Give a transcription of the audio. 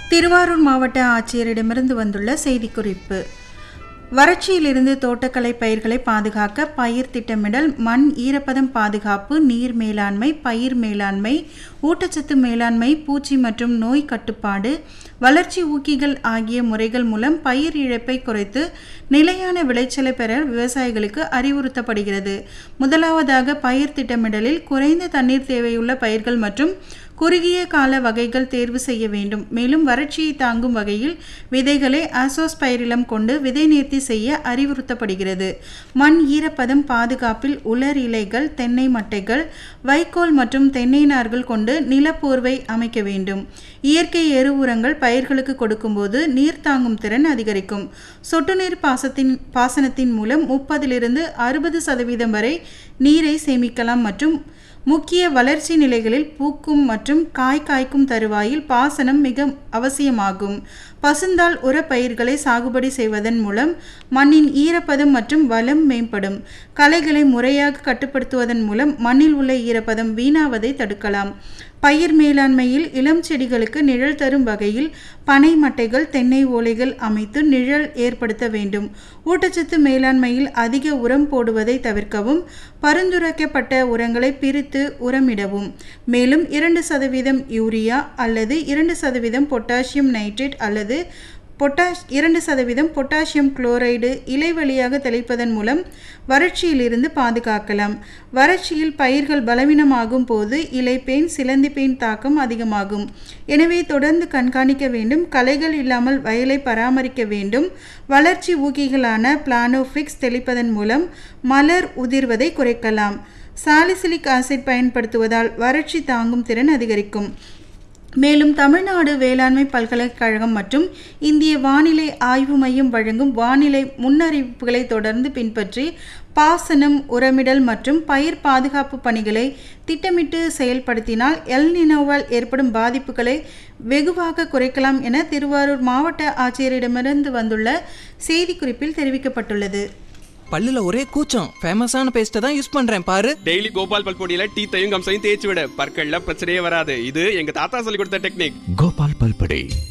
திருவாரூர் மாவட்ட ஆட்சியரிடமிருந்து வந்துள்ள செய்திக்குறிப்பு வறட்சியிலிருந்து தோட்டக்கலை பயிர்களை பாதுகாக்க பயிர் திட்டமிடல் மண் ஈரப்பதம் பாதுகாப்பு நீர் மேலாண்மை பயிர் மேலாண்மை ஊட்டச்சத்து மேலாண்மை பூச்சி மற்றும் நோய் கட்டுப்பாடு வளர்ச்சி ஊக்கிகள் ஆகிய முறைகள் மூலம் பயிர் இழப்பை குறைத்து நிலையான விளைச்சலை பெற விவசாயிகளுக்கு அறிவுறுத்தப்படுகிறது முதலாவதாக பயிர் திட்டமிடலில் குறைந்த தண்ணீர் தேவையுள்ள பயிர்கள் மற்றும் குறுகிய கால வகைகள் தேர்வு செய்ய வேண்டும் மேலும் வறட்சியை தாங்கும் வகையில் விதைகளை அசோஸ்பைரிலம் கொண்டு விதை நேர்த்தி செய்ய அறிவுறுத்தப்படுகிறது மண் ஈரப்பதம் பாதுகாப்பில் உலர் இலைகள் தென்னை மட்டைகள் வைக்கோல் மற்றும் தென்னை நார்கள் கொண்டு நிலப்போர்வை அமைக்க வேண்டும் இயற்கை எரு உரங்கள் பயிர்களுக்கு கொடுக்கும்போது நீர் தாங்கும் திறன் அதிகரிக்கும் சொட்டு நீர் பாசத்தின் பாசனத்தின் மூலம் முப்பதிலிருந்து அறுபது சதவீதம் வரை நீரை சேமிக்கலாம் மற்றும் முக்கிய வளர்ச்சி நிலைகளில் பூக்கும் மற்றும் காய் காய்க்கும் தருவாயில் பாசனம் மிக அவசியமாகும் பசுந்தாள் உர பயிர்களை சாகுபடி செய்வதன் மூலம் மண்ணின் ஈரப்பதம் மற்றும் வளம் மேம்படும் களைகளை முறையாக கட்டுப்படுத்துவதன் மூலம் மண்ணில் உள்ள ஈரப்பதம் வீணாவதை தடுக்கலாம் பயிர் மேலாண்மையில் இளம் செடிகளுக்கு நிழல் தரும் வகையில் பனை மட்டைகள் தென்னை ஓலைகள் அமைத்து நிழல் ஏற்படுத்த வேண்டும் ஊட்டச்சத்து மேலாண்மையில் அதிக உரம் போடுவதை தவிர்க்கவும் பரிந்துரைக்கப்பட்ட உரங்களை பிரித்து உரமிடவும் மேலும் இரண்டு சதவீதம் யூரியா அல்லது இரண்டு சதவீதம் பொட்டாசியம் நைட்ரேட் அல்லது பொட்டாஷ் இரண்டு சதவீதம் பொட்டாசியம் குளோரைடு இலை வழியாக தெளிப்பதன் மூலம் வறட்சியிலிருந்து பாதுகாக்கலாம் வறட்சியில் பயிர்கள் பலவீனமாகும் போது இலைப்பேன் சிலந்திப்பேன் தாக்கம் அதிகமாகும் எனவே தொடர்ந்து கண்காணிக்க வேண்டும் களைகள் இல்லாமல் வயலை பராமரிக்க வேண்டும் வளர்ச்சி ஊக்கிகளான பிளானோஃபிக்ஸ் தெளிப்பதன் மூலம் மலர் உதிர்வதை குறைக்கலாம் சாலிசிலிக் ஆசிட் பயன்படுத்துவதால் வறட்சி தாங்கும் திறன் அதிகரிக்கும் மேலும் தமிழ்நாடு வேளாண்மை பல்கலைக்கழகம் மற்றும் இந்திய வானிலை ஆய்வு மையம் வழங்கும் வானிலை முன்னறிவிப்புகளை தொடர்ந்து பின்பற்றி பாசனம் உரமிடல் மற்றும் பயிர் பாதுகாப்பு பணிகளை திட்டமிட்டு செயல்படுத்தினால் எல் நினோவால் ஏற்படும் பாதிப்புகளை வெகுவாக குறைக்கலாம் என திருவாரூர் மாவட்ட ஆட்சியரிடமிருந்து வந்துள்ள செய்திக்குறிப்பில் தெரிவிக்கப்பட்டுள்ளது பல்லுல ஒரே கூச்சம் ஃபேமஸான பேஸ்ட்டை தான் யூஸ் பண்றேன் பாரு டெய்லி கோபால் பல்பொடியில டீத்தையும் கம்சையும் தேய்ச்சி விட பற்கள்ல பிரச்சனையே வராது இது எங்க தாத்தா சொல்லி கொடுத்த டெக்னிக் கோபால் பல்படே